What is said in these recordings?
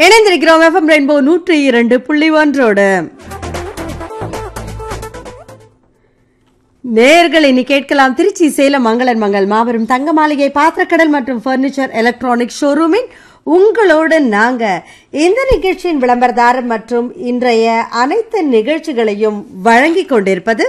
இணைந்திருக்கிறோம் FM rainbow நூற்றி இரண்டு புள்ளி ஒன்றோடு நேர்கள் இனி கேட்கலாம் திருச்சி சேலம் மங்களன் மங்கள் மாபெரும் தங்க மாளிகை பாத்திரக்கடல் மற்றும் பர்னிச்சர் எலக்ட்ரானிக் ஷோரூமின் உங்களோடு நாங்க இந்த நிகழ்ச்சியின் விளம்பரதாரர் மற்றும் இன்றைய அனைத்து நிகழ்ச்சிகளையும் வழங்கிக் கொண்டிருப்பது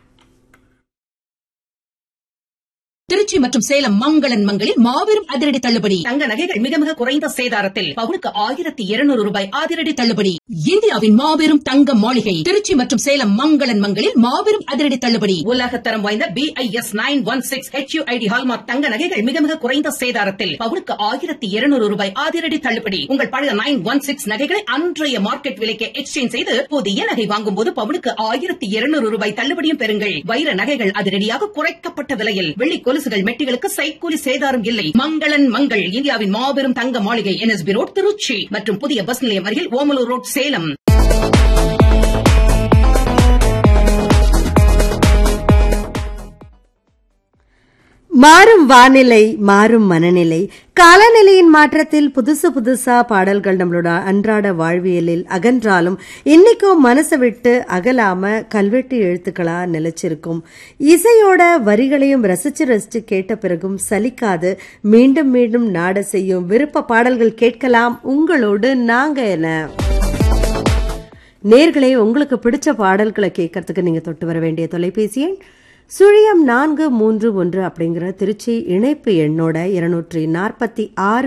திருச்சி மற்றும் சேலம் மங்களன் மங்களில் மாபெரும் அதிரடி தள்ளுபடி தங்க நகைகள் மிக மிக குறைந்த சேதாரத்தில் பவுனுக்கு ஆயிரத்தி இருநூறு ரூபாய் அதிரடி தள்ளுபடி இந்தியாவின் மாபெரும் தங்க மாளிகை திருச்சி மற்றும் சேலம் மங்களன் மங்களில் மாபெரும் அதிரடி தள்ளுபடி உலகத்தரம் வாய்ந்த B I S nine one six HUID hallmark தங்க நகைகள் மிக மிக குறைந்த சேதாரத்தில் பவுனுக்கு ஆயிரத்தி இருநூறு ரூபாய் அதிரடி தள்ளுபடி உங்கள் பழைய நைன் ஒன் சிக்ஸ் நகைகளை அன்றைய மார்க்கெட் விலைக்கு எக்ஸ்சேஞ்ச் செய்து புதிய நகை வாங்கும் போது பவுனுக்கு ஆயிரத்தி இருநூறு ரூபாய் தள்ளுபடியும் பெறுங்கள் வைர நகைகள் அதிரடியாக குறைக்கப்பட்ட விலையில் வெள்ளி கொலுசுகள் மெட்டிகளுக்கு சைக்கூலி சேதாரம் இல்லை மங்களன் மங்கள் இந்தியாவின் மாபெரும் தங்க மாளிகை என்எஸ்பி ரோட் திருச்சி மற்றும் புதிய பஸ் நிலையம் அருகில் ஓமலூர் ரோட் சேலம் மாறும் வானிலை மாறும் மனநிலை காலநிலையின் மாற்றத்தில் புதுசு புதுசா பாடல்கள் நம்மளோட அன்றாட வாழ்வியலில் அகன்றாலும் இன்னைக்கும் மனசை விட்டு அகலாம கல்வெட்டு எழுத்துக்களா நிலைச்சிருக்கும் இசையோட வரிகளையும் ரசிச்சு ரசிச்சு கேட்ட பிறகும் சலிக்காது மீண்டும் மீண்டும் நாட செய்யும் விருப்ப பாடல்கள் கேட்கலாம் உங்களோடு நாங்க என நேர்களே உங்களுக்கு பிடிச்ச பாடல்களை கேட்கறதுக்கு நீங்க தொட்டு வர வேண்டிய தொலைபேசி எண் சுழியம் நான்கு மூன்று ஒன்று அப்படிங்கிற திருச்சி இணைப்பு எண்ணோட இருநூற்றி நாற்பத்தி ஆறு